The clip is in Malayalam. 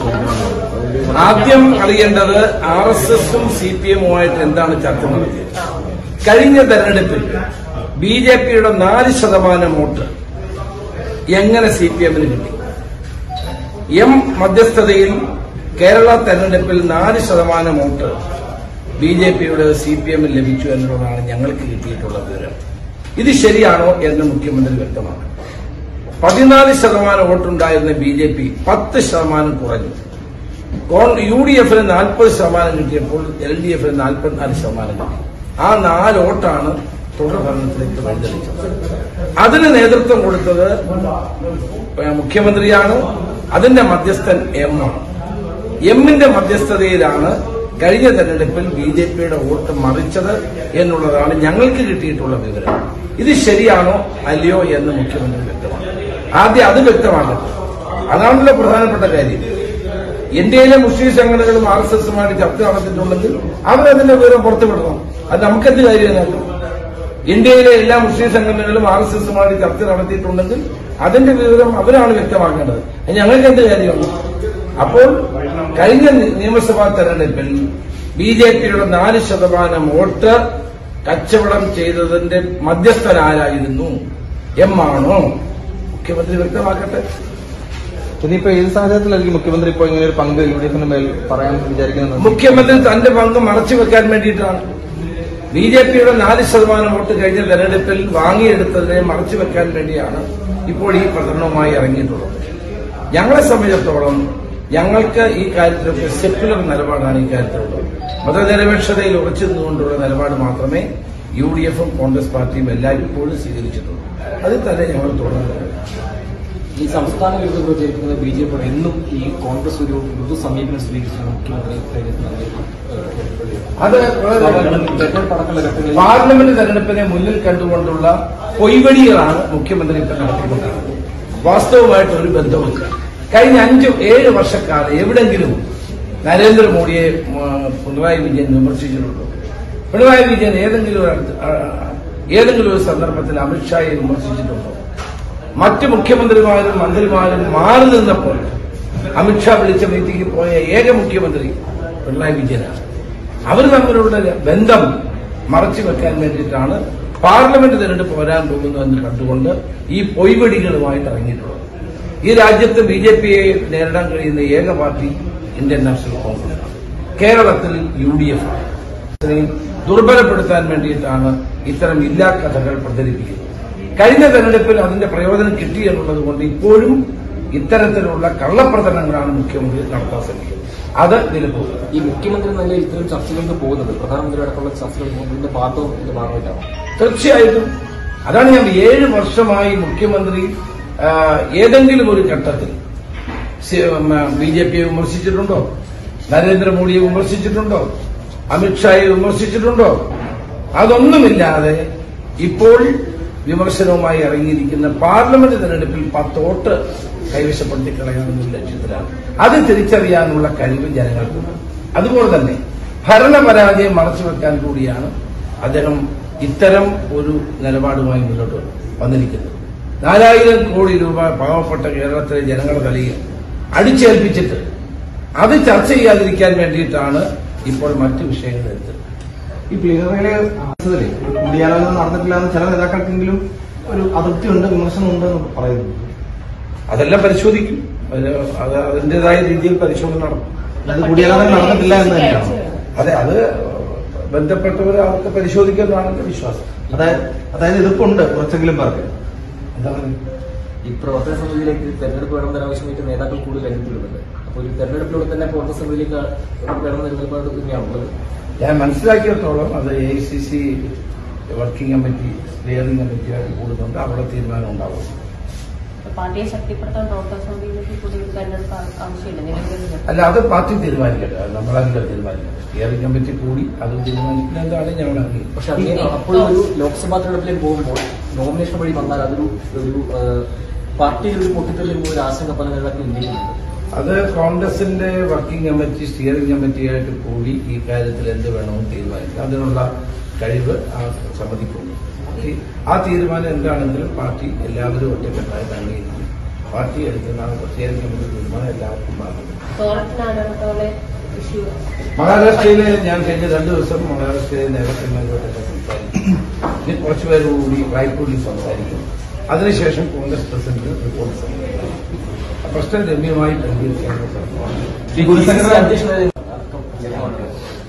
ആദ്യം അറിയേണ്ടത് ആർ എസ് എസും സി പി എമ്മുമായിട്ട് എന്താണ് ചർച്ച നടത്തിയത് കഴിഞ്ഞ തെരഞ്ഞെടുപ്പിൽ ബി ജെ പിയുടെ നാല് ശതമാനം വോട്ട് എങ്ങനെ സി പി എമ്മിന് കിട്ടി എം മധ്യസ്ഥതയിൽ കേരള തെരഞ്ഞെടുപ്പിൽ നാല് ശതമാനം വോട്ട് ബി ജെ പിയുടെ സി പി എമ്മിന് ലഭിച്ചു എന്നുള്ളതാണ് ഞങ്ങൾക്ക് കിട്ടിയിട്ടുള്ള വിവരം ഇത് ശരിയാണോ എന്ന് മുഖ്യമന്ത്രി വ്യക്തമാക്കണം പതിനാല് ശതമാനം വോട്ടുണ്ടായിരുന്ന ബി ജെ പി പത്ത് ശതമാനം കുറഞ്ഞു കോൺ- യു ഡി എഫിന് നാൽപ്പത് ശതമാനം കിട്ടിയപ്പോൾ എൽ ഡി എഫിന് നാൽപ്പത്തിനാല് ശതമാനം കിട്ടി ആ നാല് വോട്ടാണ് തുടർ ഭരണത്തിലേക്ക് വഴിതെളിച്ചത് അതിന് നേതൃത്വം കൊടുത്തത് ഏഹ്, മുഖ്യമന്ത്രിയാണ് അതിന്റെ മധ്യസ്ഥൻ എം ആണ് എമ്മിന്റെ മധ്യസ്ഥതയിലാണ് കഴിഞ്ഞ തെരഞ്ഞെടുപ്പിൽ ബി ജെ പിയുടെ വോട്ട് മറിച്ചത് എന്നുള്ളതാണ് ഞങ്ങൾക്ക് കിട്ടിയിട്ടുള്ള വിവരം ഇത് ശരിയാണോ അല്ലയോ എന്ന് മുഖ്യമന്ത്രി വ്യക്തമാണ് ആദ്യം അത് വ്യക്തമാക്കട്ടെ അതാണല്ലോ പ്രധാനപ്പെട്ട കാര്യം ഇന്ത്യയിലെ മുസ്ലിം സംഘടനകളും ആർ എസ് എസുമായിട്ട് ചർച്ച നടത്തിയിട്ടുണ്ടെങ്കിൽ അവരതിന്റെ വിവരം പുറത്തുവിടണം അത് നമുക്കെന്ത് കാര്യമാണ് ഇന്ത്യയിലെ എല്ലാ മുസ്ലിം സംഘടനകളും ആർ എസ് എസുമായിട്ട് ചർച്ച നടത്തിയിട്ടുണ്ടെങ്കിൽ അതിന്റെ വിവരം അവരാണ് വ്യക്തമാക്കേണ്ടത് അത് ഞങ്ങൾക്ക് എന്ത് കാര്യമാണ് അപ്പോൾ കഴിഞ്ഞ നി- നിയമസഭാ തെരഞ്ഞെടുപ്പിൽ ബി ജെ പിയുടെ നാല് ശതമാനം വോട്ട് കച്ചവടം ചെയ്തതിന്റെ മധ്യസ്ഥനാരായിരുന്നു എം ആണോ മുഖ്യമന്ത്രി വ്യക്തമാക്കട്ടെ ഇനിയിപ്പോ ഏത് സാഹചര്യത്തിലായിരിക്കും മുഖ്യമന്ത്രി ഇപ്പോൾ ഇങ്ങനെ ഒരു പങ്ക് യു ഡി എഫിന് മേൽ പറയാൻ വിചാരിക്കുന്നത് മുഖ്യമന്ത്രി തന്റെ പങ്ക് മറച്ചു വെക്കാൻ വേണ്ടിയിട്ടാണ് ബി ജെ പിയുടെ നാല് ശതമാനം വോട്ട് കഴിഞ്ഞ തെരഞ്ഞെടുപ്പിൽ വാങ്ങിയെടുത്തതിനെ മറച്ചു വെക്കാൻ വേണ്ടിയാണ് ഇപ്പോൾ ഈ പ്രചരണവുമായി ഇറങ്ങിയിട്ടുള്ളത് ഞങ്ങളെ സംബന്ധിച്ചിടത്തോളം ഞങ്ങൾക്ക് ഈ കാര്യത്തിലൊക്കെ സെക്യുലർ നിലപാടാണ് ഈ കാര്യത്തിലുള്ളത് മതനിരപേക്ഷതയിൽ ഉറച്ചു നിന്നുകൊണ്ടുള്ള നിലപാട് മാത്രമേ യു ഡി എഫും കോൺഗ്രസ് പാർട്ടിയും എല്ലാവരും ഇപ്പോഴും സ്വീകരിച്ചിട്ടുള്ളൂ അതിൽ തന്നെ ഞങ്ങൾ തുടരുന്നത് ഈ സംസ്ഥാന വിരുദ്ധ പ്രചരിക്കുന്നത് ബി ജെ പി എന്നും ഈ കോൺഗ്രസ് ഒരു മൃദു സമീപനം സ്വീകരിച്ചു മുഖ്യമന്ത്രി തെരഞ്ഞെടുപ്പ് നടത്തിയിരുന്നു. അത് തെരഞ്ഞെടുപ്പ് അടക്കമുള്ള ഘട്ടങ്ങളിൽ പാർലമെന്റ് തെരഞ്ഞെടുപ്പിനെ മുന്നിൽ കണ്ടുകൊണ്ടുള്ള പൊയ്വടികളാണ് മുഖ്യമന്ത്രി ഇപ്പോൾ നടത്തിക്കൊണ്ടിരിക്കുന്നത് വാസ്തവമായിട്ട് ഒരു ബന്ധമില്ല കഴിഞ്ഞ അഞ്ച് ഏഴ് വർഷക്കാലം എവിടെങ്കിലും നരേന്ദ്രമോദിയെ ഉം, പിണറായി വിജയൻ വിമർശിച്ചിട്ടുണ്ടോ പിണറായി വിജയൻ ഏതെങ്കിലും ഒരു അടുത്ത്, ആ, ഏതെങ്കിലും ഒരു സന്ദർഭത്തിൽ അമിത്ഷായെ വിമർശിച്ചിട്ടുണ്ടോ മറ്റ് മുഖ്യമന്ത്രിമാരും മന്ത്രിമാരും മാറി നിന്നപ്പോൾ അമിത്ഷാ വിളിച്ച മീറ്റിംഗിൽ പോയ ഏക മുഖ്യമന്ത്രി പിണറായി വിജയനാണ് അവർ തമ്മിലുള്ള ബന്ധം മറച്ചു വെക്കാൻ വേണ്ടിയിട്ടാണ് പാർലമെന്റ് തെരഞ്ഞെടുപ്പ് വരാൻ പോകുന്നു എന്ന് കണ്ടുകൊണ്ട് ഈ പൊയ്വടികളുമായിട്ട് ഇറങ്ങിയിട്ടുള്ളത് ഈ രാജ്യത്ത് ബി ജെ പിയെ നേരിടാൻ കഴിയുന്ന ഏക പാർട്ടി ഇന്ത്യൻ നാഷണൽ കോൺഗ്രസ് ആണ് കേരളത്തിൽ യു ഡി എഫ് ആണ് ഇതിനെയും ദുർബലപ്പെടുത്താൻ വേണ്ടിയിട്ടാണ് ഇത്തരം ഇല്ലാ കഥകൾ പ്രചരിപ്പിക്കുന്നത് കഴിഞ്ഞ തെരഞ്ഞെടുപ്പിൽ അതിന്റെ പ്രയോജനം കിട്ടി എന്നുള്ളത് കൊണ്ട് ഇപ്പോഴും ഇത്തരത്തിലുള്ള കള്ളപ്രചരണങ്ങളാണ് മുഖ്യമന്ത്രി നടത്താൻ ശ്രമിക്കുന്നത് അത് നിലപോകുക ഈ മുഖ്യമന്ത്രി എന്ന നിലയിൽ ഇത്തരം ചർച്ചകൾക്ക് പോകുന്നത് പ്രധാനമന്ത്രി അടക്കമുള്ള ചർച്ചകൾ പോകുന്നതിന്റെ ഭാഗവും ഇതിന്റെ ഭാഗമായിട്ടാണ് തീർച്ചയായിട്ടും അതാണ് ഞാൻ ഏഴ് വർഷമായി മുഖ്യമന്ത്രി ആ, ഏതെങ്കിലും ഒരു ഘട്ടത്തിൽ ബി ജെ പിയെ വിമർശിച്ചിട്ടുണ്ടോ നരേന്ദ്രമോദിയെ വിമർശിച്ചിട്ടുണ്ടോ അമിത്ഷായെ വിമർശിച്ചിട്ടുണ്ടോ അതൊന്നുമില്ലാതെ ഇപ്പോൾ വിമർശനവുമായി ഇറങ്ങിയിരിക്കുന്ന പാർലമെന്റ് തെരഞ്ഞെടുപ്പിൽ പത്തോട്ട് കൈവശപ്പെടുത്തി കളയാമെന്ന ലക്ഷ്യത്തിലാണ് അത് തിരിച്ചറിയാനുള്ള കഴിവ് ജനങ്ങൾക്കുണ്ട് അതുപോലെ തന്നെ ഭരണപരാജയം മറച്ചുവെക്കാൻ കൂടിയാണ് അദ്ദേഹം ഇത്തരം ഒരു നിലപാടുമായി മുന്നോട്ട് വന്നിരിക്കുന്നത് നാലായിരം കോടി രൂപ പാവപ്പെട്ട കേരളത്തിലെ ജനങ്ങളുടെ തലയിൽ അടിച്ചേൽപ്പിച്ചിട്ട് അത് ചർച്ച ചെയ്യാതിരിക്കാൻ വേണ്ടിയിട്ടാണ് ഇപ്പോൾ മറ്റു വിഷയങ്ങൾ എടുത്തത് ഈ പ്ലീനറിയിലെ ആവശ്യത്തില് കൂടിയാലോചന നടന്നിട്ടില്ല എന്ന് ചില നേതാക്കൾക്കെങ്കിലും ഒരു അതൃപ്തിയുണ്ട് വിമർശനമുണ്ട് എന്ന് പറയുന്നു അതെല്ലാം പരിശോധിക്കും അത് അത് അതിന്റേതായ രീതിയിൽ പരിശോധന നടത്തും അത് കൂടിയാലോചന നടന്നിട്ടില്ല എന്ന് തന്നെയാണ് അതെ അത് ബന്ധപ്പെട്ടവർ അവർക്ക് പരിശോധിക്കുന്നതാണ് എന്റെ വിശ്വാസം അതായത് അതായത് എതിർപ്പുണ്ട് കുറച്ചെങ്കിലും പേർക്ക് എന്താണ് ഈ പ്രവർത്തന സമിതിയിലേക്ക് തെരഞ്ഞെടുപ്പ് വേണമെന്ന ആവശ്യമായിട്ട് നേതാക്കൾ കൂടുതൽ രംഗത്തുള്ളത് അപ്പോൾ ഒരു തെരഞ്ഞെടുപ്പിലൂടെ തന്നെ പ്രവർത്തന സമിതിയിലേക്ക് വേണമെന്ന നിലപാട് തന്നെയാണുള്ളത് ഞാൻ മനസ്സിലാക്കിയിടത്തോളം അത് A I C C working committee steering കമ്മിറ്റിയായിട്ട് കൂടുന്നുണ്ട് അവിടെ തീരുമാനം ഉണ്ടാവും പാർട്ടിയെ ശക്തിപ്പെടുത്താൻ പ്രവർത്തക സമിതിയിലേക്ക് കൂടി തെരഞ്ഞെടുപ്പ് ആ- ആവശ്യമില്ല നിലവിലുള്ള അല്ല അത് പാർട്ടി തീരുമാനിക്കട്ടെ അത് നമ്മളതിന്റെ തീരുമാനിക്കട്ടെ സ്റ്റിയറിംഗ് കമ്മിറ്റി കൂടി അത് തീരുമാനിക്കുന്ന എന്താണ് ഞങ്ങൾ അംഗീകരിക്കും പക്ഷെ അങ്ങനെ അപ്പോൾ ഒരു ലോക്സഭാ തെരഞ്ഞെടുപ്പിലേക്ക് പോകുമ്പോൾ നോമിനേഷൻ വഴി വന്നാൽ അതൊരു ഒരു ആ, പാർട്ടിയിൽ ഒരു പൊട്ടിത്തെറിയുമ്പോൾ ഒരു ആശങ്ക പല നേതാക്കളും ഉന്നയിക്കുന്നുണ്ട് അത് കോൺഗ്രസിന്റെ വർക്കിംഗ് കമ്മിറ്റി സ്റ്റിയറിംഗ് കമ്മിറ്റിയായിട്ട് കൂടി ഈ കാര്യത്തിൽ എന്ത് വേണമെന്ന് തീരുമാനിക്കും അതിനുള്ള കഴിവ് ആ സമിതിക്കുണ്ട് ഈ- ആ തീരുമാനം എന്താണെങ്കിലും പാർട്ടി എല്ലാവരും ഒറ്റക്കെട്ടായിട്ട് അംഗീകരിക്കും പാർട്ടി എടുക്കുന്നതാണ് പ്രത്യേക കമ്മിറ്റി തീരുമാനം എല്ലാവർക്കും ബാധിക്കും സോറത്തിനാണ് ഇഷ്യൂ മഹാരാഷ്ട്രയിലെ ഞാൻ കഴിഞ്ഞ രണ്ടു ദിവസം മഹാരാഷ്ട്രയിലെ നേതാക്കന്മാരുമായിട്ടൊക്കെ സംസാരിക്കും ഇനി കുറച്ചുപേരോടുകൂടി റായ്പൂരിൽ സംസാരിക്കും അതിനുശേഷം കോൺഗ്രസ് പ്രസിഡന്റ് റിപ്പോർട്ട് സമർപ്പിക്കും ആ പ്രശ്നം രമ്യമായി പരിഹരിക്കാനുള്ള ശ്രമമാണ് ഈ ഗുരുസംഘടന അധ്യക്ഷനായ അടക്കം